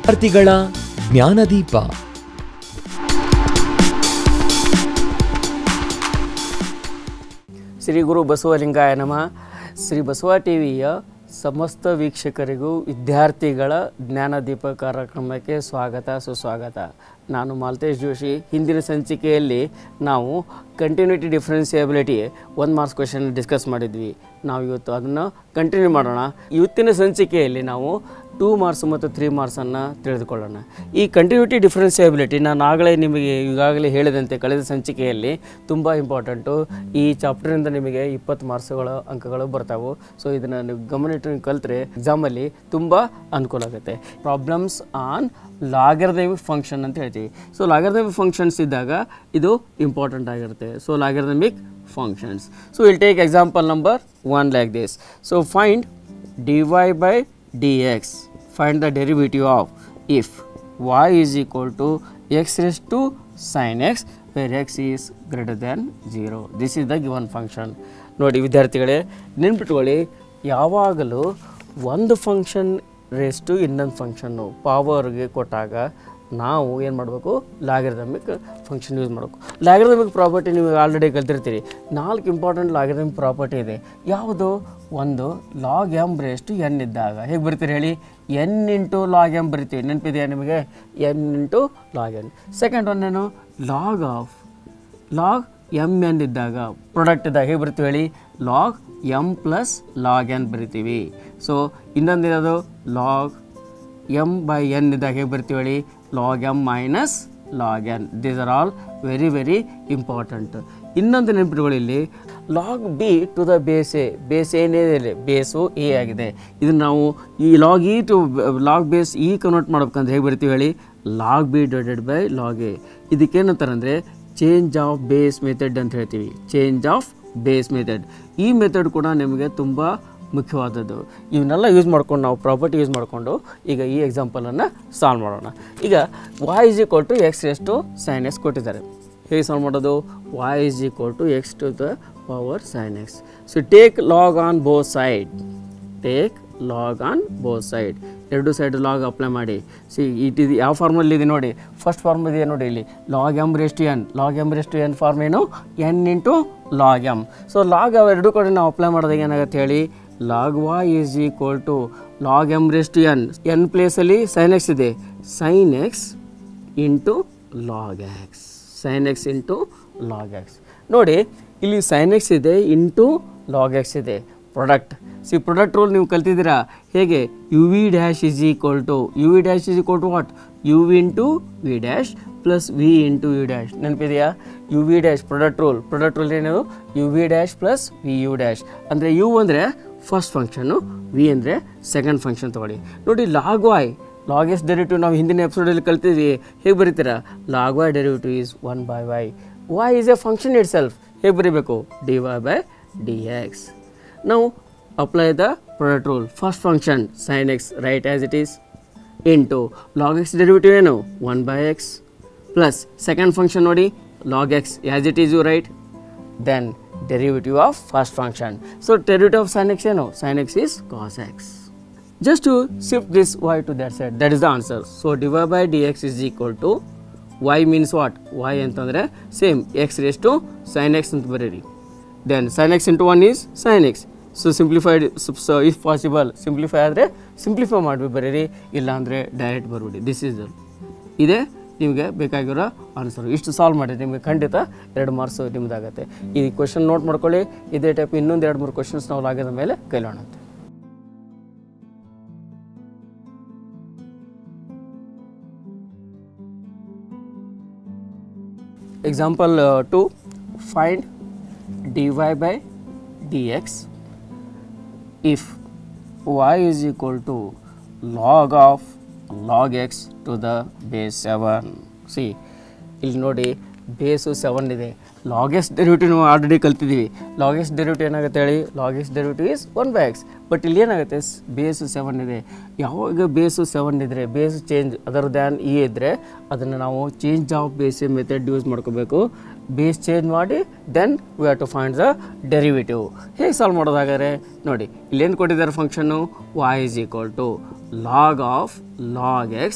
ವಿದ್ಯಾರ್ಥಿಗಳ ಜ್ಞಾನದೀಪ ಶ್ರೀ ಗುರು ಬಸವಲಿಂಗಾಯ ನಮಃ ಶ್ರೀ ಬಸವ ಟಿವಿಯ ಸಮಸ್ತ ವೀಕ್ಷಕರಿಗೂ ವಿದ್ಯಾರ್ಥಿಗಳ ಜ್ಞಾನದೀಪ ಕಾರ್ಯಕ್ರಮಕ್ಕೆ ಸ್ವಾಗತ ಸುಸ್ವಾಗತ ನಾನು ಮಾಲ್ತೇಶ್ ಜೋಶಿ ಹಿಂದಿನ ಸಂಚಿಕೆಯಲ್ಲಿ ನಾವು continuity differentiability one marks question discuss ಮಾಡಿದ್ವಿ ನಾವು ಇವತ್ತು ಅದನ್ನು ಕಂಟಿನ್ಯೂ ಮಾಡೋಣ ಇವತ್ತಿನ ಸಂಚಿಕೆಯಲ್ಲಿ ನಾವು ಟೂ ಮಾರ್ಕ್ಸ್ ಮತ್ತು ತ್ರೀ ಮಾರ್ಕ್ಸನ್ನು ತಿಳಿದುಕೊಳ್ಳೋಣ ಈ ಕಂಟಿನ್ಯೂಟಿ ಡಿಫ್ರೆನ್ಸಿಯಬಿಲಿಟಿ ನಾನು ಆಗಲೇ ನಿಮಗೆ ಈಗಾಗಲೇ ಹೇಳಿದಂತೆ ಕಳೆದ ಸಂಚಿಕೆಯಲ್ಲಿ ತುಂಬ ಇಂಪಾರ್ಟೆಂಟು ಈ ಚಾಪ್ಟರಿಂದ ನಿಮಗೆ ಇಪ್ಪತ್ತು ಮಾರ್ಕ್ಸ್ಗಳ ಅಂಕಗಳು ಬರ್ತಾವೆ ಸೊ ಇದನ್ನು ನೀವು ಗಮನಿಟ್ಟು ನೀವು ಕಲಿತ್ರೆ ಎಕ್ಸಾಮಲ್ಲಿ ತುಂಬ ಅನುಕೂಲ ಆಗುತ್ತೆ ಪ್ರಾಬ್ಲಮ್ಸ್ ಆನ್ ಲಾಗರ್ದಮಿಕ್ ಫಂಕ್ಷನ್ ಅಂತ ಹೇಳ್ತೀವಿ ಸೊ ಲಾಗರ್ದಮಿಕ್ ಫಂಕ್ಷನ್ಸ್ ಇದ್ದಾಗ ಇದು ಇಂಪಾರ್ಟೆಂಟ್ ಆಗಿರುತ್ತೆ so logarithmic functions so will take example number one like this so find dy by dx find the derivative of if y is equal to x raised to sin x where x is greater than 0 this is the given function ನೋಡಿ ವಿದ್ಯಾರ್ಥಿಗಳೇ ನೆನ್ಪಿಟ್ಕೊಳ್ಳಿ ಯಾವಾಗಲೂ ಒಂದು function ರೇಸ್ಟು ಇನ್ನೊಂದು function ಪವರ್ಗೆ ಕೊಟ್ಟಾಗ ನಾವು ಏನು ಮಾಡಬೇಕು ಲಾಗರಿದಮಿಕ್ ಫಂಕ್ಷನ್ ಯೂಸ್ ಮಾಡಬೇಕು ಲಾಗರಿದಮಿಕ್ ಪ್ರಾಪರ್ಟಿ ನೀವು ಆಲ್ರೆಡಿ ಕಲ್ತಿರ್ತೀರಿ ನಾಲ್ಕು ಇಂಪಾರ್ಟೆಂಟ್ ಲಾಗರಿದಮಿಕ್ ಪ್ರಾಪರ್ಟಿ ಇದೆ ಯಾವುದು ಒಂದು ಲಾಗ್ ಎಮ್ ರೇಸ್ಟು ಎನ್ ಇದ್ದಾಗ ಹೇಗೆ ಬರ್ತೀರಿ ಹೇಳಿ ಎನ್ ಇಂಟು ಲಾಗ್ ಎಮ್ ಬರಿತೀವಿ ನೆನಪಿದೆಯಾ ನಿಮಗೆ N into log N second one ಏನು log of log M N ಇದ್ದಾಗ ಪ್ರಾಡಕ್ಟ್ ಇದ್ದಾಗ ಹೇಗೆ ಬರ್ತೀವಿ ಹೇಳಿ log M plus log N ಬರಿತೀವಿ ಸೊ ಇನ್ನೊಂದು ಇರೋದು ಲಾಗ್ ಎಮ್ ಬೈ ಎನ್ ಇದ್ದಾಗ ಹೇಗೆ ಬರ್ತೀವಿ ಹೇಳಿ log M minus log N these are all very very important ಇನ್ನೊಂದು ನೆನಪಿಟ್ಕೊಳ್ಳಿ ಇಲ್ಲಿ log B to the base A base ಏನಿದೆ ಬೇಸು ಎ ಆಗಿದೆ ಇದನ್ನು ನಾವು ಈ log E to log base E convert ಮಾಡ್ಬೇಕಂದ್ರೆ ಹೇಗೆ ಬರ್ತೀವಿ ಹೇಳಿ log B divided by log A ಇದಕ್ಕೇನಂತಾರೆ ಅಂದರೆ ಚೇಂಜ್ ಆಫ್ ಬೇಸ್ ಮೆಥಡ್ ಅಂತ ಹೇಳ್ತೀವಿ ಚೇಂಜ್ ಆಫ್ ಬೇಸ್ ಮೆಥಡ್ ಈ ಮೆಥಡ್ ಕೂಡ ನಿಮಗೆ ತುಂಬ ಮುಖ್ಯವಾದದ್ದು ಇವನ್ನೆಲ್ಲ ಯೂಸ್ ಮಾಡ್ಕೊಂಡು ನಾವು ಪ್ರಾಪರ್ಟಿ ಯೂಸ್ ಮಾಡಿಕೊಂಡು ಈಗ ಈ ಎಕ್ಸಾಂಪಲನ್ನು ಸಾಲ್ವ್ ಮಾಡೋಣ ಈಗ Y is equal to X ಎಷ್ಟು ಸೈನ್ ಎಕ್ಸ್ ಕೊಟ್ಟಿದ್ದಾರೆ ಹೇಗೆ ಸಾಲ್ವ್ ಮಾಡೋದು Y is equal to X to the power sine X so take log on both side take log on both side ಎರಡು ಸೈಡ್ ಲಾಗ್ ಅಪ್ಲೈ ಮಾಡಿ see it ಇದು ಯಾವ ಫಾರ್ಮಲ್ಲಿ ಇದೆ ನೋಡಿ ಫಸ್ಟ್ ಫಾರ್ಮ್ ಇದೆ ನೋಡಿ ಇಲ್ಲಿ log M raised N log M raised N form ಏನು N into log M so log ಅವು ಎರಡು ಕಡೆ ನಾವು ಅಪ್ಲೈ ಮಾಡಿದಾಗ ಏನಾಗುತ್ತೆ ಹೇಳಿ log Y is equal to log M raised N N ಪ್ಲೇಸಲ್ಲಿ ಸೈನ್ ಎಕ್ಸ್ ಇದೆ sine X into log X sine X into log X ನೋಡಿ ಇಲ್ಲಿ ಸೈನ್ ಎಕ್ಸ್ ಇದೆ ಇಂಟು ಲಾಗ್ ಎಕ್ಸ್ ಇದೆ ಪ್ರಾಡಕ್ಟ್ ಸಿ ಪ್ರಾಡಕ್ಟ್ ರೂಲ್ ನೀವು ಕಲ್ತಿದ್ದೀರಾ ಹೇಗೆ U V dash is equal to U V dash is equal to what U into V dash plus V into you dash ನೆನಪಿದೆಯಾ U V dash product rule product rule ಏನದು U V dash plus V U dash ಅಂದರೆ U ಅಂದರೆ first ಫಂಕ್ಷನ್ನು V ಅಂದರೆ second function ತೊಗೊಳ್ಳಿ ನೋಡಿ log Y log's derivative ನಾವು ಹಿಂದಿನ ಎಪಿಸೋಡಲ್ಲಿ ಕಲ್ತಿದ್ವಿ ಹೇಗೆ ಬರೀತೀರಾ log Y derivative is one by Y Y is a function it self ಹೇಗೆ ಬರೀಬೇಕು d y by d x ನಾವು apply the product rule first function sine x right as it is into log x derivative ಏನು one by x plus second function ನೋಡಿ log x as it is you write then derivative of first function so derivative of sine x ಏನು sine x is cos x just to shift this y to that side that is the answer so dy by dx is equal to y means what y ಅಂತಂದರೆ same x raise to sine x ಅಂತ ಬರೀರಿ then sine X into one is sine X so simplified so if possible simplify ಆದರೆ simplify ಮಾಡಿ ಬರೀರಿ ಇಲ್ಲ ಅಂದರೆ direct ಬರ್ಬಿಡಿ this is ಇದೇ ನಿಮಗೆ ಬೇಕಾಗಿರೋ ಆನ್ಸರ್ ಇಷ್ಟು ಸಾಲ್ವ್ ಮಾಡಿ ನಿಮಗೆ ಖಂಡಿತ ಎರಡು ಮಾರ್ಕ್ಸ್ ನಿಮ್ಮದಾಗತ್ತೆ ಈ ಕ್ವಶನ್ ನೋಟ್ ಮಾಡ್ಕೊಳ್ಳಿ ಇದೇ ಟೈಪ್ ಇನ್ನೊಂದು ಎರಡು ಮೂರು ಕ್ವಶನ್ಸ್ ನಾವು ಆಗಿದ ಮೇಲೆ ಕೈಲೋಣಂತೆ example uh, 2 find dy by dx if y is equal to log of log x to the base 7 see ಇಲ್ಲಿ ನೋಡಿ ಬೇಸು ಸೆವೆನ್ ಇದೆ ಲಾಗೆಸ್ ಡೆರಿವಿಟಿವ್ ನಾವು ಆಲ್ರೆಡಿ ಕಲ್ತಿದ್ದೀವಿ ಲಾಗೆಸ್ ಡೆರಿವಿಟಿವ್ ಏನಾಗುತ್ತೆ ಹೇಳಿ log x derivative is one by x but ಇಲ್ಲಿ ಏನಾಗುತ್ತೆ ಬೇಸು ಸೆವೆನ್ ಇದೆ ಯಾವಾಗ ಬೇಸು ಸೆವೆನ್ ಇದ್ದರೆ base change other than e ಇದ್ದರೆ ಅದನ್ನು ನಾವು change of base method use ಮಾಡ್ಕೋಬೇಕು ಬೇಸ್ ಚೇಂಜ್ ಮಾಡಿ then we have to find the derivative ಹೇಗೆ ಸಾಲ್ವ್ ಮಾಡೋದಾಗಾರೆ ನೋಡಿ ಇಲ್ಲೇನು ಕೊಟ್ಟಿದ್ದಾರೆ function y is equal to log of log x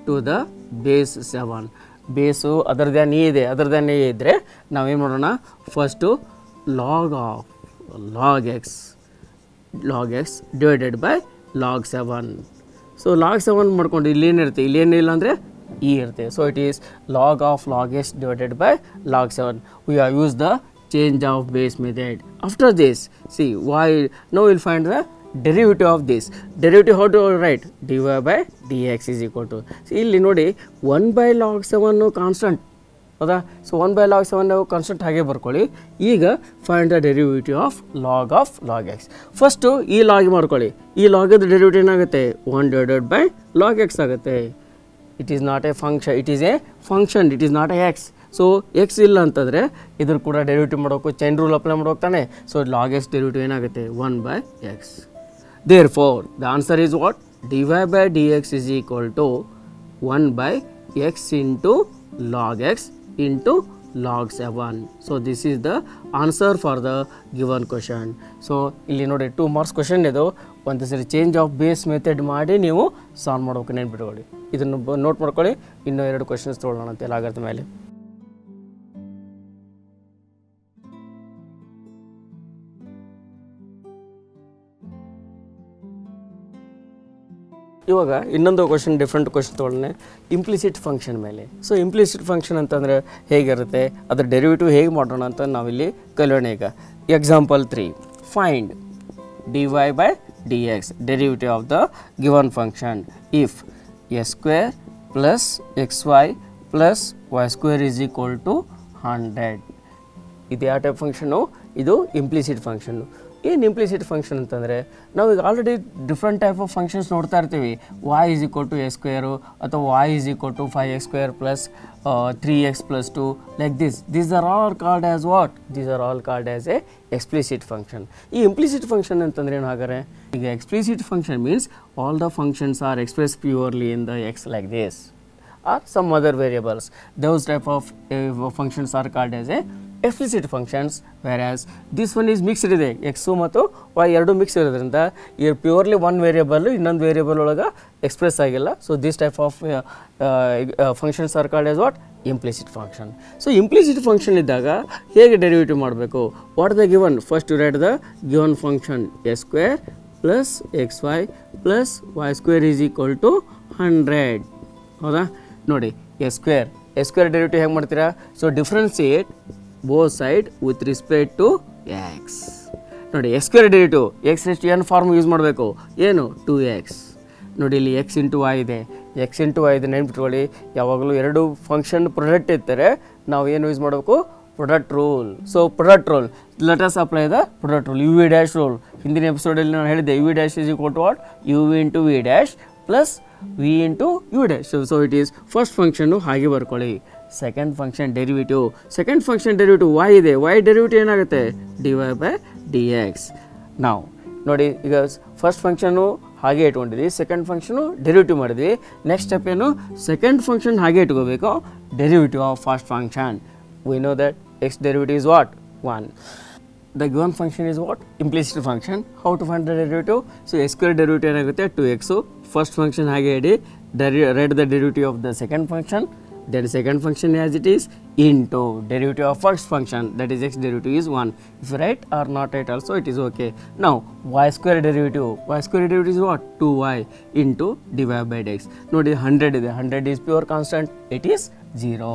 to the base seven base ಅದರದ್ದೇನು ಎ ಇದೆ ಅದರದ್ದೇನು ಎ ಇದ್ದರೆ ನಾವೇನು ಮಾಡೋಣ first log of log x log x divided by log seven so log seven ಮಾಡ್ಕೊಂಡು ಇಲ್ಲೇನಿರುತ್ತೆ ಇಲ್ಲೇನಿಲ್ಲ ಅಂದರೆ ಇ ಇರುತ್ತೆ so it is log of log x divided by log seven we are use the change of base method. After this, see why now we'll find the derivative of this. Derivative how to write? dy by dx is equal to. See ಇಲ್ಲಿ ನೋಡಿ one by log seven constant ಹೌದಾ so one by log seven ನಾವು constant ಹಾಗೆ ಬರ್ಕೊಳ್ಳಿ ಈಗ find the derivative of log of log x first ಈ log ಮಾಡ್ಕೊಳ್ಳಿ ಈ ಲಾಗದ ಡೆರಿವೇಟಿವ್ ಏನಾಗುತ್ತೆ one divided by log x ಆಗುತ್ತೆ it is not a function it is a function it is not a x so x ಇಲ್ಲ ಅಂತಂದರೆ ಇದ್ರ ಕೂಡ ಡೆರಿವೇಟಿವ್ ಮಾಡೋಕು ಚೈನ್ ರೂಲ್ ಅಪ್ಲೈ ಮಾಡೋಗ್ತಾನೆ ಸೊ ಲಾಗ್ ಎಕ್ಸ್ ಡೆರಿವೇಟಿವ್ ಏನಾಗುತ್ತೆ one by x therefore the answer is what d y by d x is equal to one by x into log x into log seven so this is the answer for the given question so ಇಲ್ಲಿ ನೋಡಿ two marks question ಇದು ಒಂದು ಸರಿ change of base method ಮಾಡಿ ನೀವು solve ಮಾಡ್ಬೇಕು ನೆನ್ಪಿಟ್ಕೊಳ್ಳಿ ಇದನ್ನು ನೋಟ್ ಮಾಡ್ಕೊಳ್ಳಿ ಇನ್ನೂ ಎರಡು ಕ್ವಶನ್ಸ್ ತೊಗೊಳ್ಳೋಣ ಅಂತ ಲಾಗದ ಮೇಲೆ ಇವಾಗ ಇನ್ನೊಂದು ಕ್ವಶನ್ ಡಿಫ್ರೆಂಟ್ ಕ್ವಶನ್ ತೊಗೊಳ್ಳೋಣ ಇಂಪ್ಲಿಸಿಟ್ ಫಂಕ್ಷನ್ ಮೇಲೆ ಸೊ ಇಂಪ್ಲಿಸಿಟ್ ಫಂಕ್ಷನ್ ಅಂತಂದರೆ ಹೇಗಿರುತ್ತೆ ಅದರ ಡೆರಿವೇಟಿವ್ ಹೇಗೆ ಮಾಡೋಣ ಅಂತ ನಾವಿಲ್ಲಿ ಕಲಿಯೋಣ ಈಗ example three find dy by dx derivative of the given function if s square plus xy plus y square is equal to 100 ಇದು ಯಾವ ಟೈಪ್ ಫಂಕ್ಷನು ಇದು ಇಂಪ್ಲಿಸಿಟ್ ಫಂಕ್ಷನ್ನು ಏನು ಇಂಪ್ಲಿಸಿಟ್ ಫಂಕ್ಷನ್ ಅಂತಂದರೆ ನಾವು ಈಗ already different type of functions ನೋಡ್ತಾ ಇರ್ತೀವಿ y is equal to a square ಅಥವಾ y is equal to five x square plus three x plus two like this these are all called as what these are all called as a explicit function ಈ implicit function ಅಂತಂದ್ರೆ ಏನು ಹಾಗಾರೆ ಈಗ explicit function means all the functions R express purely in the x like this or some other variables. Those type of uh, functions are called as a explicit functions whereas this one is mixed ಇದೆ x ಮತ್ತು y ಎರಡು mix ಇರೋದ್ರಿಂದ ಈ purely one variable ಇನ್ನೊಂದು variable ಒಳಗೆ express ಆಗಿಲ್ಲ so this type of functions are called as what implicit function so implicit function ಇದ್ದಾಗ ಹೇಗೆ ಡೆರಿವೇಟಿವ್ ಮಾಡಬೇಕು what the given first write the given function x square plus x y plus y square is equal to hundred ಹೌದಾ ನೋಡಿ x square x square derivative ಹೇಗೆ ಮಾಡ್ತೀರಾ so differentiate both side with respect to x ನೋಡಿ x square derivative x ಎಷ್ಟು ಏನು form use ಮಾಡಬೇಕು ಏನು to x ನೋಡಿ ಇಲ್ಲಿ ಎಕ್ಸ್ ಇಂಟು ವೈ ಇದೆ ಎಕ್ಸ್ ಇಂಟು ವೈ ಇದೆ ನೆನ್ಪಿಟ್ಕೊಳ್ಳಿ ಯಾವಾಗಲೂ ಎರಡು ಫಂಕ್ಷನ್ ಪ್ರೊಡಕ್ಟ್ ಇರ್ತಾರೆ ನಾವು ಏನು ಯೂಸ್ ಮಾಡಬೇಕು product rule so product rule let's apply the product rule u V dash rule ಹಿಂದಿನ ಎಪಿಸೋಡಲ್ಲಿ ನಾನು ಹೇಳಿದ್ದೆ u V dash is equal to what u v into V dash plus V into you dash so it is first function ಹಾಗೆ ಬರ್ಕೊಳ್ಳಿ second function derivative second function derivative y ಇದೆ y derivative ಏನಾಗುತ್ತೆ d y by d x ನಾವು ನೋಡಿ ಈಗ first function ಹಾಗೆ ಇಟ್ಕೊಂಡಿದ್ವಿ second function derivative ಮಾಡಿದ್ವಿ ನೆಕ್ಸ್ಟ್ ಸ್ಟೆಪ್ ಏನು ಸೆಕೆಂಡ್ ಫಂಕ್ಷನ್ ಹಾಗೆ ಇಟ್ಕೋಬೇಕು derivative of first function we know that x derivative is what one the given function is what implicit function how to find the derivative so x square derivative ಏನಾಗುತ್ತೆ 2x first function ಹಾಗೆ ಇಡಿ write the derivative of the second function then second function as it is into derivative of first function that is x derivative is 1 if you write or not write also it is okay now y square derivative y square derivative is what 2y into dy by dx ನೋಡಿ 100 ಇದೆ 100 is pure constant it is 0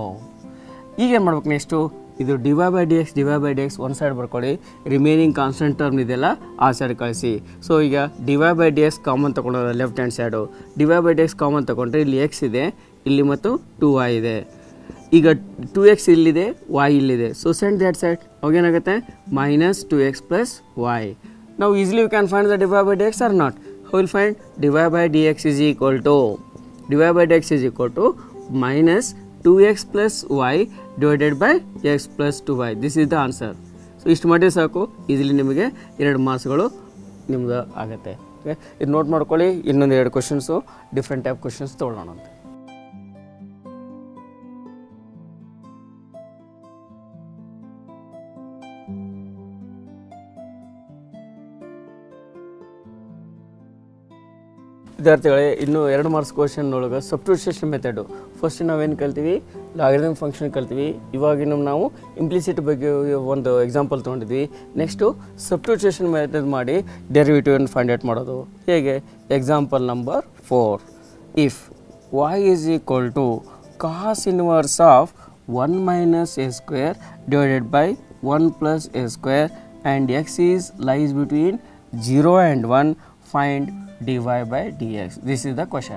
ಈಗ ಏನು ಮಾಡ್ಬೇಕು next ಇದು d y by d x d y by d x ಒಂದು side ಬರ್ಕೊಳ್ಳಿ remaining constant term ಇದೆಯಲ್ಲ ಆ ಸೈಡ್ ಕಳಿಸಿ ಸೊ ಈಗ d y by d x common ತೊಗೊಂಡ್ರೆ left hand side d y by d x common ತೊಗೊಂಡ್ರೆ ಇಲ್ಲಿ ಎಕ್ಸ್ ಇದೆ ಇಲ್ಲಿ ಮತ್ತು ಟು ವೈ ಇದೆ ಈಗ ಟು ಎಕ್ಸ್ ಇಲ್ಲಿದೆ ವೈ ಇಲ್ಲಿದೆ ಸೊ ಸೆಂಡ್ ದ್ಯಾಟ್ ಸೈಡ್ ಅವಾಗೇನಾಗುತ್ತೆ minus two x plus y ನಾವು easily you can find the d y by d x or not how will find d y by d x is equal to D Y by d x is equal to minus two x plus y divided by x plus two y this is the answer so ಇಷ್ಟು ಮಾಡಿ ಸಾಕು easily ನಿಮಗೆ ಎರಡು ಮಾರ್ಕ್ಸ್ಗಳು ನಿಮ್ದು ಆಗುತ್ತೆ okay ಇದು note ಮಾಡ್ಕೊಳ್ಳಿ ಇನ್ನೊಂದು ಎರಡು ಕ್ವಶನ್ಸು ಡಿಫ್ರೆಂಟ್ ಟೈಪ್ ಕ್ವಶನ್ಸ್ ತೊಗೊಳ್ಳೋಣ ಅಂತ ವಿದ್ಯಾರ್ಥಿಗಳೇ ಇನ್ನು ಎರಡು ಮಾರ್ಕ್ಸ್ ಕ್ವಶನ್ ಒಳಗೆ ಸಬ್ಸ್ಟಿಟ್ಯೂಷನ್ ಮೆಥಡು ಫಸ್ಟ್ ನಾವೇನು ಕಲ್ತೀವಿ ಲಾಗರಿದಮ್ ಫಂಕ್ಷನ್ ಕಲ್ತೀವಿ ಇವಾಗಿನ ನಾವು ಇಂಪ್ಲಿಸಿಟ್ ಬಗ್ಗೆ ಒಂದು ಎಕ್ಸಾಂಪಲ್ ತೊಗೊಂಡಿದ್ವಿ ನೆಕ್ಸ್ಟು ಸಬ್ಸ್ಟಿಟ್ಯೂಷನ್ ಮೆಥಡ್ ಮಾಡಿ ಡೆರಿವೇಟಿವ್ ಫೈಂಡ್ ಔಟ್ ಮಾಡೋದು ಹೇಗೆ example number four if y is equal to cos inverse of 1 minus a square divided by 1 plus a square and x is lies between 0 and 1 find dy by dx this is the question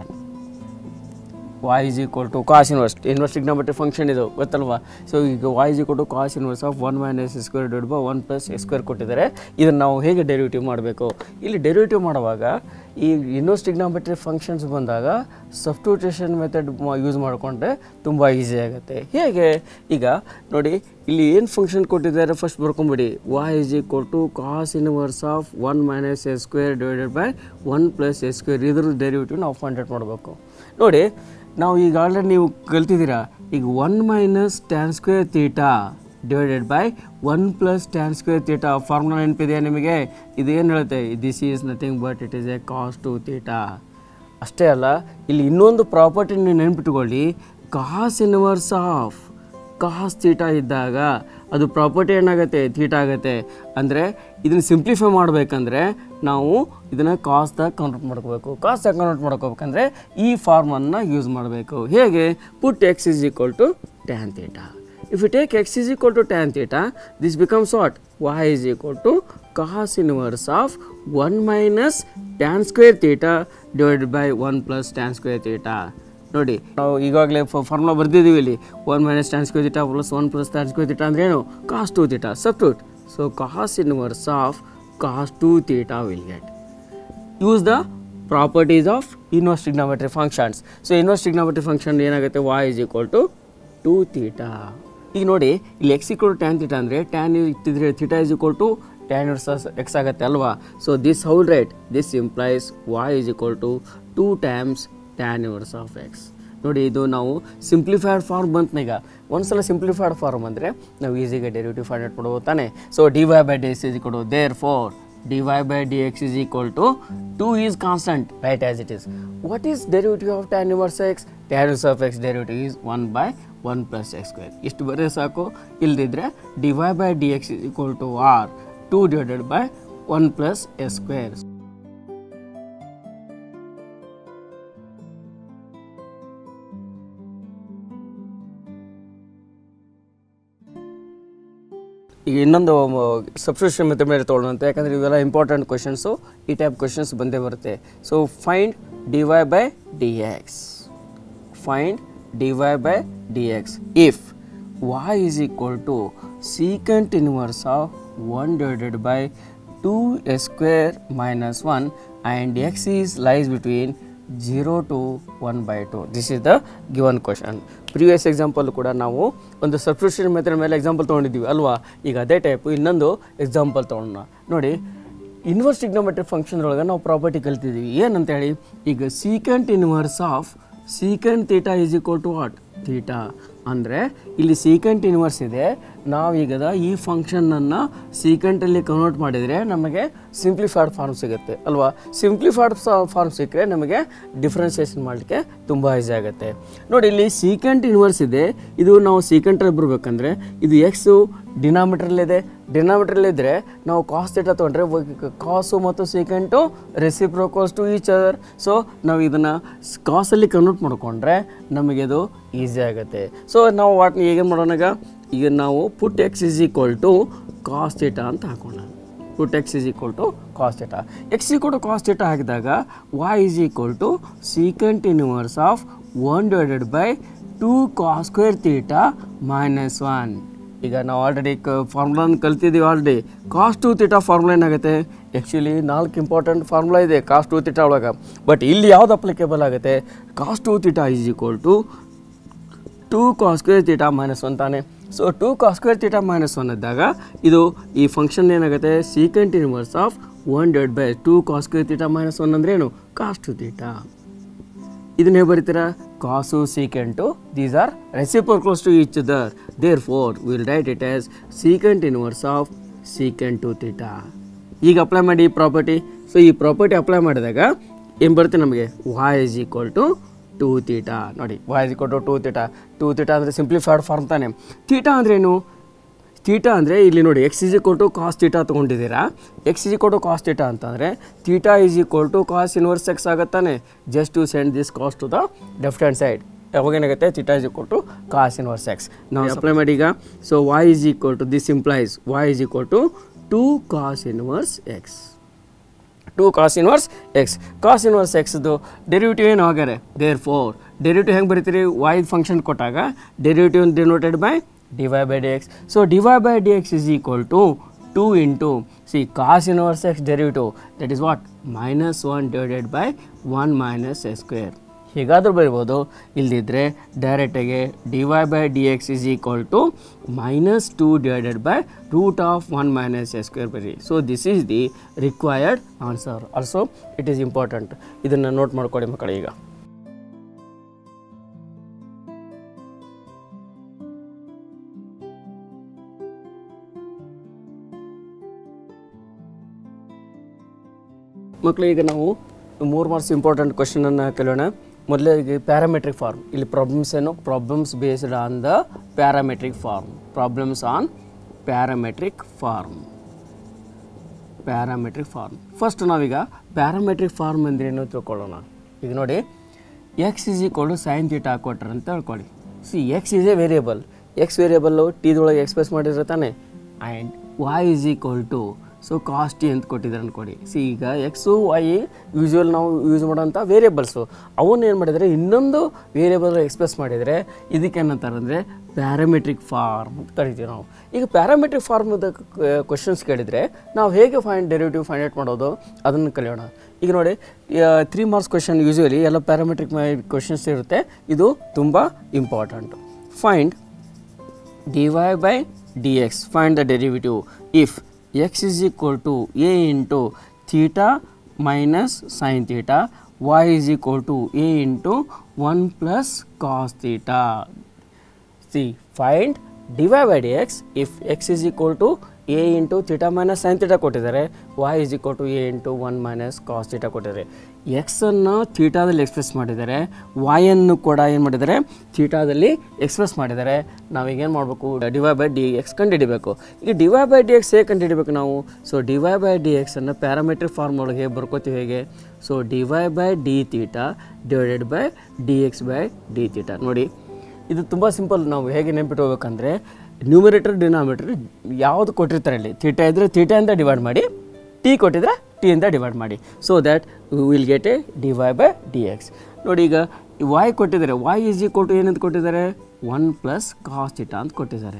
y is equal to cos inverse inverse trigonometry function ಇದು ಗೊತ್ತಲ್ವಾ so ಈಗ y is equal to cos inverse of 1 minus a square divided by 1 plus a square ಕೊಟ್ಟಿದ್ದಾರೆ ಇದನ್ನು ನಾವು ಹೇಗೆ derivative ಮಾಡಬೇಕು ಇಲ್ಲಿ ಡೆರಿವೇಟಿವ್ ಮಾಡುವಾಗ ಈ ಇನ್ವರ್ಸ್ ಟ್ರಿಗ್ನಾಮೆಟ್ರಿ ಫಂಕ್ಷನ್ಸ್ ಬಂದಾಗ ಸಬ್ಸ್ಟಿಟ್ಯೂಷನ್ ಮೆಥಡ್ ಯೂಸ್ ಮಾಡಿಕೊಂಡ್ರೆ ತುಂಬ ಈಸಿ ಆಗುತ್ತೆ ಹೇಗೆ ಈಗ ನೋಡಿ ಇಲ್ಲಿ ಏನು ಫಂಕ್ಷನ್ ಕೊಟ್ಟಿದ್ದಾರೆ ಫಸ್ಟ್ ಬರ್ಕೊಂಬಿಡಿ y is equal to cos inverse of one minus a square divided by one plus a square ಇದ್ರ ಡೆರಿವೇಟಿವ್ ನಾವು ಫೈಂಡ್ ಔಟ್ ಮಾಡಬೇಕು ನೋಡಿ ನಾವು ಈಗ ಆಲ್ರೆಡಿ ನೀವು ಕಲ್ತಿದ್ದೀರಾ ಈಗ one minus tan square theta divided by one plus tan square theta formula ನೆನಪಿದೆಯಾ ನಿಮಗೆ ಇದೇನು ಹೇಳುತ್ತೆ this is nothing but it is a cos two theta ಅಷ್ಟೇ ಅಲ್ಲ ಇಲ್ಲಿ ಇನ್ನೊಂದು ಪ್ರಾಪರ್ಟಿ ನೀವು ನೆನ್ಪಿಟ್ಕೊಳ್ಳಿ ಕಾಸ್ ಇನ್ವರ್ಸ್ ಆಫ್ ಕಾಸ್ ತೀಟಾ ಇದ್ದಾಗ ಅದು ಪ್ರಾಪರ್ಟಿ ಏನಾಗುತ್ತೆ ತೀಟಾ ಆಗುತ್ತೆ ಅಂದರೆ ಇದನ್ನು ಸಿಂಪ್ಲಿಫೈ ಮಾಡಬೇಕಂದ್ರೆ ನಾವು ಇದನ್ನು ಕಾಸ್ದಾಗ ಕನ್ವರ್ಟ್ ಮಾಡ್ಕೋಬೇಕು ಕಾಸ್ದಾಗ ಕನ್ವರ್ಟ್ ಮಾಡ್ಕೋಬೇಕಂದ್ರೆ ಈ ಫಾರ್ಮನ್ನು ಯೂಸ್ ಮಾಡಬೇಕು ಹೇಗೆ put x is equal to tan theta if you take x is equal to tan theta this becomes what y is equal to cos inverse of 1 minus tan square theta divided by 1 plus tan square theta ನೋಡಿ ನಾವು ಈಗಾಗಲೇ formula ಬರ್ದಿದ್ದೀವಿ ಇಲ್ಲಿ one minus tan square theta plus one plus tan square theta ಅಂದ್ರೆ ಏನು cos two theta substitute so cos inverse of cos two theta will get use the properties of inverse trigonometry functions so inverse trigonometry function ಏನಾಗುತ್ತೆ y is equal to two theta ಈಗ ನೋಡಿ ಇಲ್ಲಿ x equal to tan theta ಅಂದರೆ tan ಇಟ್ಟಿದ್ರೆ theta is equal to tan inverse x ಆಗುತ್ತೆ ಅಲ್ವಾ so this haul right this implies y is equal to two times tan inverse of x ನೋಡಿ ಇದು ನಾವು ಸಿಂಪ್ಲಿಫೈಡ್ ಫಾರ್ಮ್ ಬಂತು ಈಗ ಒಂದ್ಸಲ ಸಿಂಪ್ಲಿಫೈಡ್ ಫಾರ್ಮ್ ಅಂದರೆ ನಾವು ಈಸಿಗೆ ಡೆರಿವೇಟಿವ್ ಫೈಂಡ್ ಔಟ್ ಮಾಡ್ಬೋದು ತಾನೆ so d y by d x is equal to therefore dy by dx is equal to 2 is constant right as it is what is derivative of tan inverse x tan inverse of x derivative is 1 by 1 plus x square ಇಷ್ಟು ಬರೀ ಸಾಕು ಇಲ್ದಿದ್ರೆ dy by dx is equal to r 2 divided by 1 plus s square ಈಗ ಇನ್ನೊಂದು subscription method ಮೇಲೆ ತೊಗೊಳ್ಳೋಂತೆ ಯಾಕಂದರೆ ಇವೆಲ್ಲ ಇಂಪಾರ್ಟೆಂಟ್ ಕ್ವಶನ್ಸು ಈ ಟೈಪ್ ಕ್ವಶನ್ಸ್ ಬಂದೇ ಬರುತ್ತೆ so find d y by d x find dy by dx if y is equal to secant inverse of 1 divided by 2 s square minus 1 and x is lies between 0 to 1 by 2 this is the given question previous example ಕೂಡ ನಾವು ಒಂದು substitution method ಮೇಲೆ example ತೊಗೊಂಡಿದ್ದೀವಿ ಅಲ್ವಾ ಈಗ ಅದೇ type ಇನ್ನೊಂದು example ತೊಗೊಳ್ಳೋಣ ನೋಡಿ ಇನ್ವರ್ಸ್ ಟ್ರಿಗ್ನೋಮೆಟ್ರಿ ಫಂಕ್ಷನ್ ಒಳಗೆ ನಾವು ಪ್ರಾಪರ್ಟಿ ಕಲ್ತಿದ್ದೀವಿ ಏನಂತೇಳಿ ಈಗ secant inverse of secant theta is equal to what theta ಅಂದರೆ ಇಲ್ಲಿ ಸೀಕೆಂಟ್ ಇನ್ವರ್ಸ್ ಇದೆ ನಾವೀಗದ ಈ ಫಂಕ್ಷನನ್ನು ಸೀಕೆಂಟಲ್ಲಿ ಕನ್ವರ್ಟ್ ಮಾಡಿದರೆ ನಮಗೆ ಸಿಂಪ್ಲಿಫೈಡ್ ಫಾರ್ಮ್ ಸಿಗುತ್ತೆ ಅಲ್ವಾ ಸಿಂಪ್ಲಿಫೈಡ್ ಫಾರ್ಮ್ ಸಿಕ್ಕರೆ ನಮಗೆ ಡಿಫ್ರೆನ್ಸಿಯೇಷನ್ ಮಾಡಲಿಕ್ಕೆ ತುಂಬ ಈಸಿ ಆಗುತ್ತೆ ನೋಡಿ ಇಲ್ಲಿ ಸೀಕೆಂಟ್ ಇನ್ವರ್ಸ್ ಇದೆ ಇದು ನಾವು ಸೀಕೆಂಟ್ರಲ್ಲಿ ಬರಬೇಕಂದ್ರೆ ಇದು ಎಕ್ಸು ಡಿನಾಮಿಟ್ರಲ್ಲಿದೆ ಡಿನಾಮಿಟ್ರಲ್ಲಿದ್ದರೆ ನಾವು ಕಾಸ್ ಥೀಟಾ ತೊಗೊಂಡ್ರೆ ಕಾಸು ಮತ್ತು secant reciprocals to each other so ನಾವು ಇದನ್ನು ಕಾಸಲ್ಲಿ ಕನ್ವರ್ಟ್ ಮಾಡಿಕೊಂಡ್ರೆ ನಮಗೆ ಅದು ಈಸಿ ಆಗುತ್ತೆ ಸೊ ನಾವು ವಾಟ್ ಈಗ ಮಾಡೋಣ ಈಗ ಈಗ ನಾವು put x is equal to cos theta ಅಂತ ಹಾಕೋಣ put x is equal to cos theta x equal to cos theta ಹಾಕಿದಾಗ y is equal to secant inverse of one divided by two cos square theta minus one ಈಗ ನಾವು already ಕ ಫಾರ್ಮುಲಾನ ಕಲ್ತಿದ್ದೀವಿ already cos two theta formula ಏನಾಗುತ್ತೆ actually ನಾಲ್ಕು important formula ಇದೆ cos two theta ಒಳಗೆ ಬಟ್ ಇಲ್ಲಿ ಯಾವ್ದು ಅಪ್ಲಿಕೇಬಲ್ ಆಗುತ್ತೆ cos two theta is equal to two cos square theta minus one ತಾನೆ so two cos square theta minus one ಇದ್ದಾಗ ಇದು ಈ ಫಂಕ್ಷನ್ ಏನಾಗುತ್ತೆ secant inverse of one divided by two cos square theta minus one ಅಂದ್ರೆ ಏನು cos two theta ಇದನ್ನೇ ಬರೀತೀರಾ cos secant these are reciprocals to each other therefore will write it as secant inverse of secant two theta ಈಗ apply ಮಾಡಿ ಈ property so ಈ property apply ಮಾಡಿದಾಗ ಏನು ಬರುತ್ತೆ ನಮಗೆ y is equal to two theta ನೋಡಿ y is equal to two theta two theta ಅಂದರೆ ಸಿಂಪ್ಲಿಫೈಡ್ ಫಾರ್ಮ್ ತಾನೆ ತೀಟಾ ಅಂದ್ರೇನು ತೀಟಾ ಅಂದರೆ ಇಲ್ಲಿ ನೋಡಿ x is equal to cos theta ತೊಗೊಂಡಿದ್ದೀರಾ x is equal to cos theta ಅಂತಂದರೆ theta is equal to cos inverse x ಆಗುತ್ತಾನೆ just to send this cos to the left hand side ಯಾವಾಗ ಏನಾಗುತ್ತೆ theta is equal to cos inverse X ನಾವು apply ಮಾಡಿ ಈಗ so y is equal to this implies y is equal to two cos inverse x two cos inverse x cos inverse ಎಕ್ಸ್ದು derivative ಏನು ಹೋಗ್ಯಾರೆ therefore derivative ಹೆಂಗೆ ಬರೀತೀರಿ y function ಕೊಟ್ಟಾಗ derivative denoted by D Y by d x so D Y by d x is equal to two into c cos inverse x derivative that is what minus one divided by one minus a square ಹೀಗಾದರೂ ಬರಿಬೋದು ಇಲ್ದಿದ್ರೆ ಡೈರೆಕ್ಟಾಗಿ d y by d x is equal to minus two divided by root of one minus a square ಬರಿ so this is the required answer also it is important ಇದನ್ನು note ಮಾಡ್ಕೊಳ್ಳಿ ಮಕ್ಕಳು ಈಗ ಮಕ್ಕಳು ಈಗ ನಾವು ಮೂರು ಮಾರ್ಕ್ಸ್ ಇಂಪಾರ್ಟೆಂಟ್ ಕ್ವಶನನ್ನು ಕೇಳೋಣ ಮೊದಲಿಗೆ ಪ್ಯಾರಾಮೆಟ್ರಿಕ್ ಫಾರ್ಮ್ ಇಲ್ಲಿ ಪ್ರಾಬ್ಲಮ್ಸ್ ಏನು problems based on the parametric form problems on parametric form parametric form first ನಾವೀಗ ಪ್ಯಾರಾಮೆಟ್ರಿಕ್ ಫಾರ್ಮ್ ಅಂದ್ರೇನು ತಿಳ್ಕೊಳ್ಳೋಣ ಈಗ ನೋಡಿ x is equal to sine theta ಹಾಕೊಟ್ರೆ ಅಂತ ಹೇಳ್ಕೊಳ್ಳಿ see x is a variable x variable ಟೀದೊಳಗೆ ಎಕ್ಸ್ಪ್ರೆಸ್ ಮಾಡಿದ್ರೆ ತಾನೆ and y is equal to so cos t ಅಂತ ಕೊಟ್ಟಿದ್ದಾರೆ ಅನ್ಕೊಡಿ ಸಿ ಈಗ ಎಕ್ಸು ವೈ ಯೂಶ್ವಲ್ ನಾವು ಯೂಸ್ ಮಾಡೋಂಥ ವೇರಿಯಬಲ್ಸು ಅವನ್ನ ಏನು ಮಾಡಿದರೆ ಇನ್ನೊಂದು ವೇರಿಯಬಲ್ ಎಕ್ಸ್ಪ್ರೆಸ್ ಮಾಡಿದರೆ ಇದಕ್ಕೆ ಏನಂತಾರೆ ಅಂದರೆ ಪ್ಯಾರಾಮೆಟ್ರಿಕ್ ಫಾರ್ಮ್ ಅಂತ ಕರಿತೀವಿ ನಾವು ಈಗ ಪ್ಯಾರಾಮೆಟ್ರಿಕ್ ಫಾರ್ಮ್ದ ಕ್ವಶನ್ಸ್ ಕೇಳಿದರೆ ನಾವು ಹೇಗೆ ಫೈಂಡ್ ಡೆರಿವೇಟಿವ್ ಫೈಂಡ್ ಔಟ್ ಮಾಡೋದು ಅದನ್ನು ಕಲಿಯೋಣ ಈಗ ನೋಡಿ ತ್ರೀ ಮಾರ್ಕ್ಸ್ ಕ್ವಶನ್ ಯೂಶ್ವಲಿ ಎಲ್ಲ ಪ್ಯಾರಾಮೆಟ್ರಿಕ್ ಕ್ವಶನ್ಸ್ ಇರುತ್ತೆ ಇದು ತುಂಬ important find dy by dx find the derivative if x is equal to a into theta minus sin theta y is equal to a into 1 plus cos theta see find dy by dx if x is equal to a into theta minus sin theta ಕೊಟ್ಟಿದ್ದಾರೆ y is equal to a into 1 minus cos theta ಕೊಟ್ಟಿದ್ದಾರೆ x ಅನ್ನು ಥೀಟಾದಲ್ಲಿ express ಮಾಡಿದ್ದಾರೆ y ಅನ್ನು ಕೂಡ ಏನು ಮಾಡಿದ್ದಾರೆ ಥೀಟಾದಲ್ಲಿ express ಮಾಡಿದ್ದಾರೆ ನಾವೀಗ ಏನು ಮಾಡಬೇಕು ಡಿವೈ ಬೈ ಡಿ ಎಕ್ಸ್ ಕಂಡುಹಿಡಿಬೇಕು ಈಗ ಡಿವೈ ಬೈ ಡಿ ಎಕ್ಸ್ ಹೇಗೆ ಕಂಡುಹಿಡಿಬೇಕು ನಾವು ಸೊ ಡಿವೈ ಬೈ ಡಿ ಎಕ್ಸನ್ನು ಪ್ಯಾರಾಮೆಟ್ರಿಕ್ ಫಾರ್ಮ್ ಒಳಗೆ ಹೇಗೆ ಬರ್ಕೋತೀವಿ ಹೇಗೆ so D Y by d theta divided by d x by d theta ನೋಡಿ ಇದು ತುಂಬ ಸಿಂಪಲ್ ನಾವು ಹೇಗೆ ನೆನ್ಪಿಟ್ಕೋಬೇಕಂದ್ರೆ ನ್ಯೂಮಿರೇಟರ್ ಡಿನಾಮಿನೇಟರ್ ಯಾವುದು ಕೊಟ್ಟಿರ್ತಾರೆ ಇಲ್ಲಿ ಥೀಟಾ ಇದ್ದರೆ ಥೀಟಾಯಿಂದ ಡಿವೈಡ್ ಮಾಡಿ ಟಿ ಕೊಟ್ಟಿದ್ರೆ ಟಿಯಿಂದ ಡಿವೈಡ್ ಮಾಡಿ so that will get a d y by d x ನೋಡಿ ಈಗ ವಾಯ್ ಕೊಟ್ಟಿದ್ದಾರೆ ವಾಯ್ ಈಸ್ ಈಕ್ವಲ್ ಟು ಏನಂತ ಕೊಟ್ಟಿದ್ದಾರೆ ಒನ್ ಪ್ಲಸ್ ಕಾಸ್ ಥೀಟಾ ಅಂತ ಕೊಟ್ಟಿದ್ದಾರೆ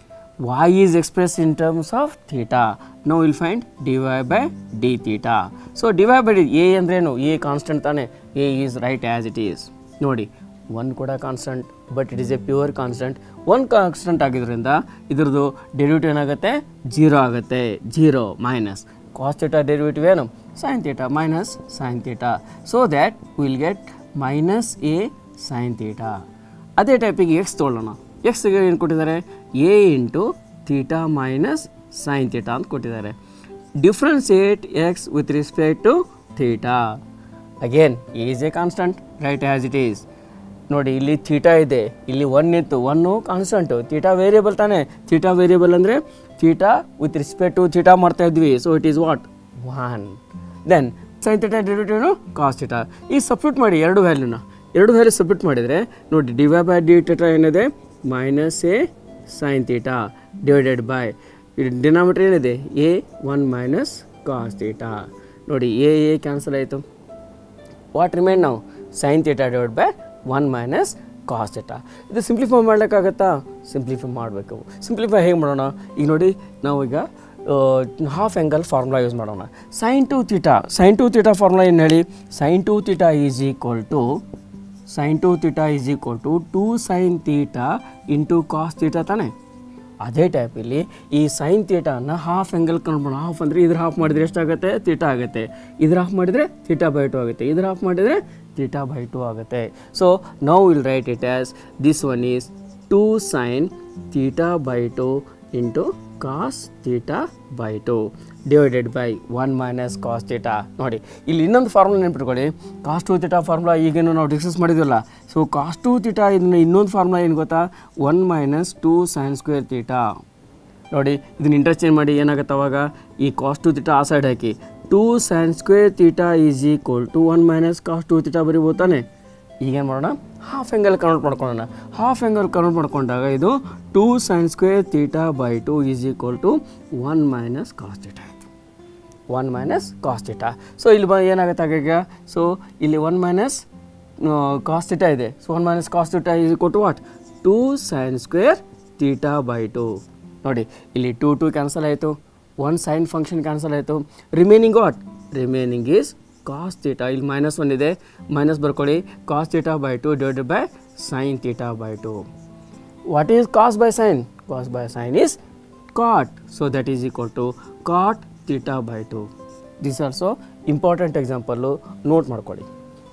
y is expressed in terms of theta. Now we'll find dy by d theta. So dy by d, a ಅಂದ್ರೇನು a constant ತಾನೆ a is right as it is. ನೋಡಿ one ಕೂಡ constant but it is a pure constant one constant ಆಗಿದ್ರಿಂದ ಇದ್ರದ್ದು derivative ಏನಾಗುತ್ತೆ zero ಆಗುತ್ತೆ zero minus cos theta derivative ಏನು sine theta minus sine theta so that will get minus a sine theta ಅದೇ ಟೈಪಿಗೆ x ತೊಗೊಳ್ಳೋಣ ಎಕ್ಸ್ಗೆ ಏನು ಕೊಟ್ಟಿದ್ದಾರೆ a into theta minus sine theta ಅಂತ ಕೊಟ್ಟಿದ್ದಾರೆ differentiate x with respect to theta again is a constant right as it is ನೋಡಿ ಇಲ್ಲಿ ಥೀಟಾ ಇದೆ ಇಲ್ಲಿ ಒನ್ ಇತ್ತು ಒನ್ನು ಕಾನ್ಸ್ಟಂಟು ಥೀಟಾ ವೇರಿಯಬಲ್ ತಾನೇ ಥೀಟಾ ವೇರಿಯಬಲ್ ಅಂದರೆ theta with respect to theta ಮಾಡ್ತಾ ಇದ್ವಿ so it is what one then sine theta ಡೆರಿವೇಟಿವ್ನು ಕಾಸ್ ಥೀಟಾ ಈ ಸಬ್ಸ್ಟಿಟ್ಯೂಟ್ ಮಾಡಿ ಎರಡು ವ್ಯಾಲ್ಯೂನ ಎರಡು ವ್ಯಾಲ್ಯೂ ಸಬ್ಮಿಟ್ ಮಾಡಿದರೆ ನೋಡಿ ಡಿವೈ ಬೈ ಡಿ ಥೀಟಾ ಏನಿದೆ minus a sine theta divided by denominator ಏನಿದೆ a one minus cos theta ನೋಡಿ ಎ ಎ ಕ್ಯಾನ್ಸಲ್ ಆಯಿತು ವಾಟ್ ರಿಮೈನ್ ನಾವು sine theta divide by one minus cos theta ಇದು simplify ಮಾಡ್ಲಿಕ್ಕಾಗತ್ತಾ simplify ಮಾಡಬೇಕು simplify ಹೇಗೆ ಮಾಡೋಣ ಈಗ ನೋಡಿ ನಾವು ಈಗ ಹಾಫ್ ಆ್ಯಂಗಲ್ ಫಾರ್ಮುಲಾ ಯೂಸ್ ಮಾಡೋಣ sine two theta sine two theta formula ಏನು ಹೇಳಿ sine two theta is equal to sine two theta is equal to two sine theta into cos theta ತಾನೆ ಅದೇ ಟೈಪ್ ಇಲ್ಲಿ ಈ ಸೈನ್ ತೀಟಾನ half angle ಕಂಡು half ಅಂದರೆ ಇದ್ರ ಹಾಫ್ ಮಾಡಿದರೆ ಎಷ್ಟಾಗುತ್ತೆ ತೀಟಾ ಆಗುತ್ತೆ ಇದ್ರ ಹಾಫ್ ಮಾಡಿದರೆ ತೀಟಾ ಬೈ ಟು ಆಗುತ್ತೆ ಇದ್ರ ಹಾಫ್ ಮಾಡಿದರೆ ತೀಟಾ ಬೈ ಟು ಆಗುತ್ತೆ so now will write it as this one is two sine theta by two into cos theta by two divided by one minus cos theta ನೋಡಿ ಇಲ್ಲಿ ಇನ್ನೊಂದು formula ನೆನ್ಪಿಟ್ಕೊಳ್ಳಿ ಕಾಸ್ two theta formula ಈಗೇನು ನಾವು discuss ಮಾಡಿದ್ವಲ್ಲ so cos two theta ಇದನ್ನ ಇನ್ನೊಂದು formula ಏನು ಗೊತ್ತಾ one minus two sine square theta ನೋಡಿ ಇದನ್ನ ಇಂಟರ್ಚೇಂಜ್ ಮಾಡಿ ಏನಾಗುತ್ತೆ ಅವಾಗ ಈ ಕಾಸ್ ಟು ತೀಟಾ ಆ ಸೈಡ್ ಹಾಕಿ two sine square theta is equal to one minus cos two theta ಬರೀಬೋದು ತಾನೆ ಈಗೇನು ಮಾಡೋಣ ಹಾಫ್ ಆ್ಯಂಗಲ್ ಕನ್ವರ್ಟ್ ಮಾಡ್ಕೊಳ್ಳೋಣ ಹಾಫ್ ಆ್ಯಂಗಲ್ ಕನ್ವರ್ಟ್ ಮಾಡ್ಕೊಂಡಾಗ ಇದು two sine square theta by two is equal to one minus cos theta ಆಯಿತು one minus cos theta so ಇಲ್ಲಿ ಬ ಏನಾಗುತ್ತೆ ಆಗ ಸೊ ಇಲ್ಲಿ ಒನ್ ಮೈನಸ್ ಕಾಸ್ ತೀಟಾ ಇದೆ so one minus cos theta is equal to what two sine square theta by two ನೋಡಿ ಇಲ್ಲಿ two two cancel ಆಯಿತು ಒನ್ ಸೈನ್ ಫಂಕ್ಷನ್ ಕ್ಯಾನ್ಸಲ್ ಆಯಿತು remaining what remaining is cos theta ಇಲ್ಲಿ minus one ಇದೆ minus ಬರ್ಕೊಳ್ಳಿ cos theta by two divided by sine theta by two what is cos by sine cos by sine is cot so that is equal to cot theta by two this also important example note ಮಾಡ್ಕೊಳ್ಳಿ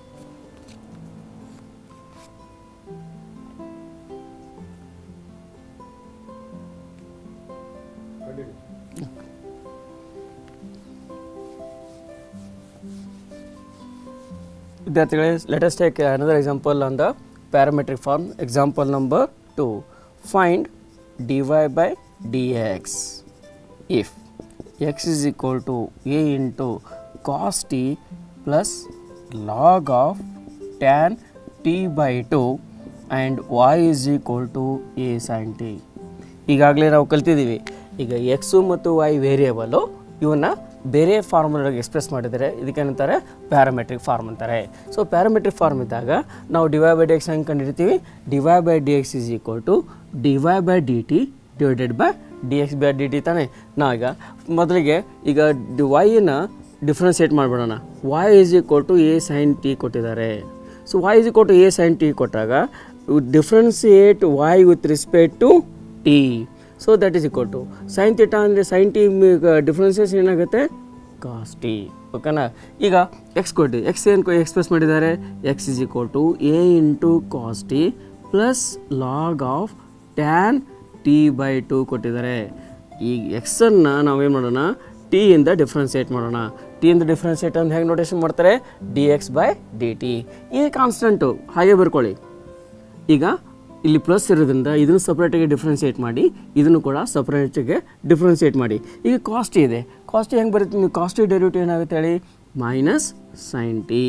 ವಿದ್ಯಾರ್ಥಿಗಳೇ let us take another example on the parametric form example number two find dy by dx if x is equal to a into cos t plus log of tan t by 2 and y is equal to a sin t ಈಗಾಗಲೇ ನಾವು ಕಲ್ತಿದ್ದೀವಿ ಈಗ x ಮತ್ತು Y ವೇರಿಯೇಬಲು ಇವನ್ನ ಬೇರೆ ಫಾರ್ಮುಲಾಗೆ express ಮಾಡಿದರೆ ಇದಕ್ಕೇನಂತಾರೆ ಪ್ಯಾರಾಮೆಟ್ರಿಕ್ ಫಾರ್ಮ್ ಅಂತಾರೆ ಸೊ ಪ್ಯಾರಾಮೆಟ್ರಿಕ್ ಫಾರ್ಮ್ ಇದ್ದಾಗ ನಾವು ಡಿವೈ ಬೈ ಡಿ ಎಕ್ಸ್ ಹೆಂಗೆ ಕಂಡಿರ್ತೀವಿ d y by d x is equal to D Y by d t divided by d x by d t ತಾನೇ ನಾವೀಗ ಮೊದಲಿಗೆ ಈಗ ವೈನ ಡಿಫ್ರೆನ್ಸಿಯೇಟ್ ಮಾಡಿಬಿಡೋಣ y is equal to a sine t ಕೊಟ್ಟಿದ್ದಾರೆ so y is equal to a sine t ಕೊಟ್ಟಾಗ differentiate y with respect to t so that is equal to sine theta ಅಂದರೆ sine t differences ಏನಾಗುತ್ತೆ cos T ಓಕೆನಾ ಈಗ X ಕೊಟ್ಟು X ಏನು express ಮಾಡಿದ್ದಾರೆ x is equal to a into cos t plus log of tan t by two ಕೊಟ್ಟಿದ್ದಾರೆ ಈ ಎಕ್ಸನ್ನು ನಾವೇನು ಮಾಡೋಣ ಟಿ ಇಂದ ಡಿಫ್ರೆನ್ಸಿಯೇಟ್ ಮಾಡೋಣ ಟಿ ಇಂದ ಡಿಫ್ರೆನ್ಸಿಯೇಟ್ ಅಂತ ಹೇಗೆ ನೋಟೇಷನ್ ಮಾಡ್ತಾರೆ d x by d t ಈ ಕಾನ್ಸ್ಟೆಂಟು ಹಾಗೆ ಬರ್ಕೊಳ್ಳಿ ಈಗ ಇಲ್ಲಿ ಪ್ಲಸ್ ಇರೋದ್ರಿಂದ ಇದನ್ನು ಸಪ್ರೇಟಾಗಿ ಡಿಫ್ರೆನ್ಸಿಯೇಟ್ ಮಾಡಿ ಇದನ್ನು ಕೂಡ ಸಪ್ರೇಟಾಗಿ ಡಿಫ್ರೆನ್ಸಿಯೇಟ್ ಮಾಡಿ ಈಗ ಕಾಸ್ಟ್ ಇದೆ ಕಾಸ್ಟ್ ಹೆಂಗೆ ಬರುತ್ತೆ ನೀವು ಕಾಸ್ಟ್ ಡೆರಿವೇಟಿವ್ ಏನಾಗುತ್ತೆ ಹೇಳಿ ಮೈನಸ್ ಸೈನ್ ಟಿ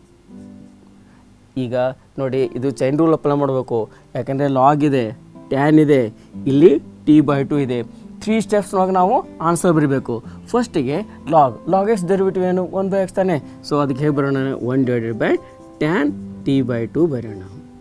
ಈಗ ನೋಡಿ ಇದು ಚೈನ್ ರೂಲ್ ಅಪ್ಲೈ ಮಾಡಬೇಕು ಯಾಕಂದರೆ ಲಾಗ್ ಇದೆ ಟ್ಯಾನ್ ಇದೆ ಇಲ್ಲಿ ಟಿ ಬೈ ಟು ಇದೆ ತ್ರೀ ಸ್ಟೆಪ್ಸ್ನೊಳಗೆ ನಾವು ಆನ್ಸರ್ ಬರೀಬೇಕು ಫಸ್ಟಿಗೆ ಲಾಗ್ ಲಾಗ್ ಎಕ್ಸ್ ಡೆರಿವೇಟಿವ್ ಏನು ಒನ್ ಬೈ ಎಕ್ಸ್ ತಾನೆ ಸೊ ಅದಕ್ಕೆ ಹೇಗೆ ಬರೋಣ one divided by tan t by two ಬರೋಣ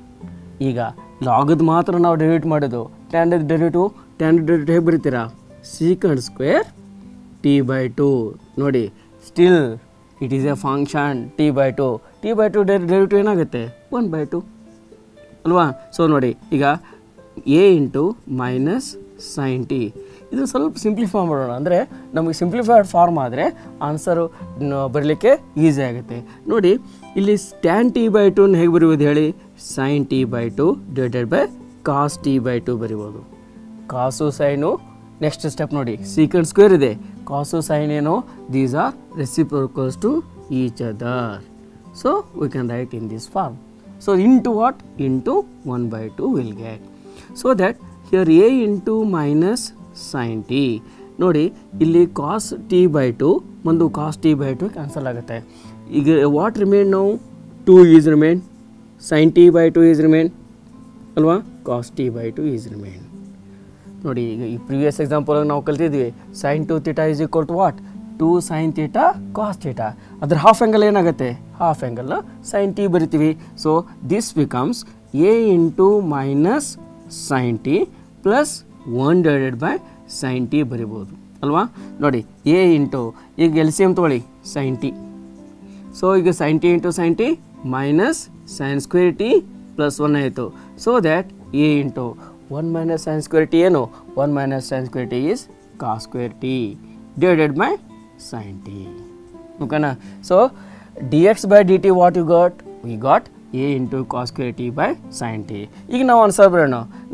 ಈಗ ಲಾಗದ್ ಮಾತ್ರ ನಾವು ಡೆರಿವೇಟ್ ಮಾಡೋದು ಟ್ಯಾಂಡ್ ಡೆರಿವೇಟಿವ್ ಟ್ಯಾಂಡ್ ಡೆರಿವೇಟಿವ್ ಹೇಗೆ ಬರೀತೀರಾ secant square t by two ನೋಡಿ still it is a function t by two t by two derivative ಏನಾಗುತ್ತೆ ಒನ್ ಬೈ ಟು ಅಲ್ವಾ ಸೊ ನೋಡಿ ಈಗ a into minus sine t ಇದು ಸ್ವಲ್ಪ ಸಿಂಪ್ಲಿಫೈ ಮಾಡೋಣ ಅಂದರೆ ನಮಗೆ ಸಿಂಪ್ಲಿಫೈಡ್ ಫಾರ್ಮ್ ಆದರೆ ಆನ್ಸರು ಬರಲಿಕ್ಕೆ ಈಸಿ ಆಗುತ್ತೆ ನೋಡಿ ಇಲ್ಲಿ ಸ್ಟ್ಯಾನ್ ಟಿ ಬೈ ಟುನ ಹೇಗೆ ಬರೀಬೋದು ಹೇಳಿ sine t by two divided by cos t by two ಬರಿಬೋದು ಕಾಸು ಸೈನು ನೆಕ್ಸ್ಟ್ ಸ್ಟೆಪ್ ನೋಡಿ ಸೀಕೆಂಡ್ ಸ್ಕ್ವೇರ್ ಇದೆ ಕಾಸು ಸೈನ್ ಏನು these are reciprocals to each other so we can write in this form so into what into one by two will get so that here a into minus sine t ನೋಡಿ ಇಲ್ಲಿ cos t by two ಒಂದು cos t by two cancel ಆಗುತ್ತೆ ಈಗ what remain ನಾವು two is remain sine t by two is remain ಅಲ್ವಾ cos t by two is remain ನೋಡಿ ಈಗ ಈ ಪ್ರಿವಿಯಸ್ ಎಕ್ಸಾಂಪಲ್ ನಾವು ಕಲ್ತಿದ್ವಿ sine two theta is equal to what two sine theta cos theta ಅದ್ರ half angle ಏನಾಗುತ್ತೆ half angle sine t ಬರಿತೀವಿ so this becomes a into minus sine t plus one divided by sine t ಬರಿಬೋದು ಅಲ್ವಾ ನೋಡಿ a into ಈಗ L C M ತೊಗೊಳ್ಳಿ sine t so ಈಗ sine t into sine t minus sine square t plus one ಆಯಿತು so that a into one minus sine square t ಏನು one minus sine square t is cos square t divided by sine t ಓಕೆನಾ so d x by d t what you got we got a into cos square t by sine t ಈಗ ನಾವು answer ಬರೋಣ ನೋಡಿ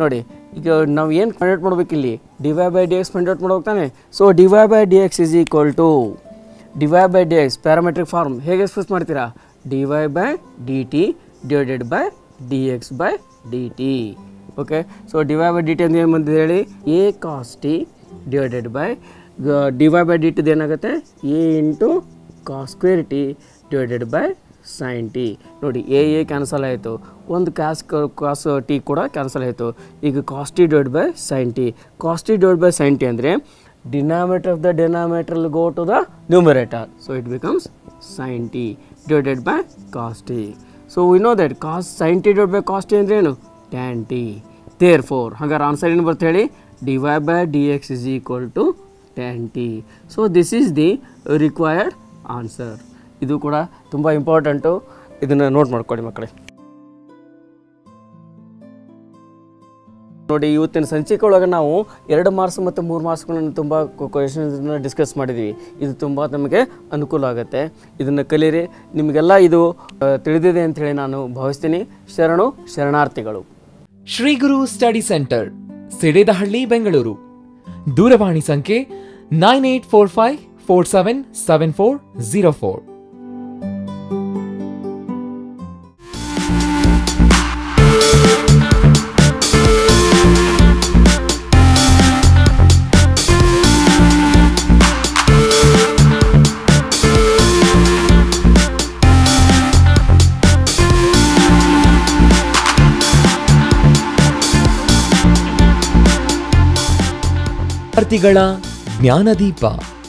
ಈಗ ನಾವು ಏನು find ಮಾಡ್ಬೇಕು ಇಲ್ಲಿ dy by d x find out ಮಾಡ್ಬೇಕು ತಾನೆ so D Y by d x is equal to D Y by d x parametric form ಹೇಗೆ ಎಕ್ಸ್ಪ್ರೆಸ್ ಮಾಡ್ತೀರಾ dy by d t divided by d x by d t okay so D Y by d t ಅಂದ್ರೆ ಏನು ಬಂದಿದೆ ಹೇಳಿ a cos t divided by D Y by d ಟಿದು ಏನಾಗುತ್ತೆ a into cos square t divided by sine t ನೋಡಿ A a cancel ಆಯಿತು ಒಂದು cos cos t ಕೂಡ ಕ್ಯಾನ್ಸಲ್ ಆಯಿತು ಈಗ cos t divide by sine t cos t divide by sine t ಅಂದರೆ denominator of the denominator go to the numerator so it becomes sine t divided by cos t so we know that cos sine t divide by cos t ಅಂದ್ರೆ ಏನು tan t therefore ಹಾಗಾದ್ರೆ answer ಏನು ಬರ್ತಾ ಹೇಳಿ dy by d x is equal to tan t so this is the required answer ಇದು ಕೂಡ ತುಂಬ important ಇದನ್ನು ನೋಟ್ ಮಾಡ್ಕೊಳ್ಳಿ ಮಕ್ಕಳೇ ನೋಡಿ ಇವತ್ತಿನ ಸಂಚಿಕೆ ಒಳಗೆ ನಾವು ಎರಡು ಮಾರ್ಕ್ಸ್ ಮತ್ತು ಮೂರು ಮಾರ್ಕ್ಸ್ಗಳನ್ನು ತುಂಬ ಕ್ವಶನ್ಸ್ನ ಡಿಸ್ಕಸ್ ಮಾಡಿದ್ದೀವಿ ಇದು ತುಂಬ ನಮಗೆ ಅನುಕೂಲ ಆಗುತ್ತೆ ಇದನ್ನು ಕಲೀರಿ ನಿಮಗೆಲ್ಲ ಇದು ಆ, ತಿಳಿದಿದೆ ಅಂಥೇಳಿ ನಾನು ಭಾವಿಸ್ತೀನಿ ಶರಣು ಶರಣಾರ್ಥಿಗಳು ಶ್ರೀ ಗುರು ಸ್ಟಡಿ ಸೆಂಟರ್ ಸಿಡೇದಹಳ್ಳಿ ಬೆಂಗಳೂರು ದೂರವಾಣಿ ಸಂಖ್ಯೆ nine eight four five four seven seven four zero four ವಿದ್ಯಾರ್ಥಿಗಳ ಜ್ಞಾನದೀಪ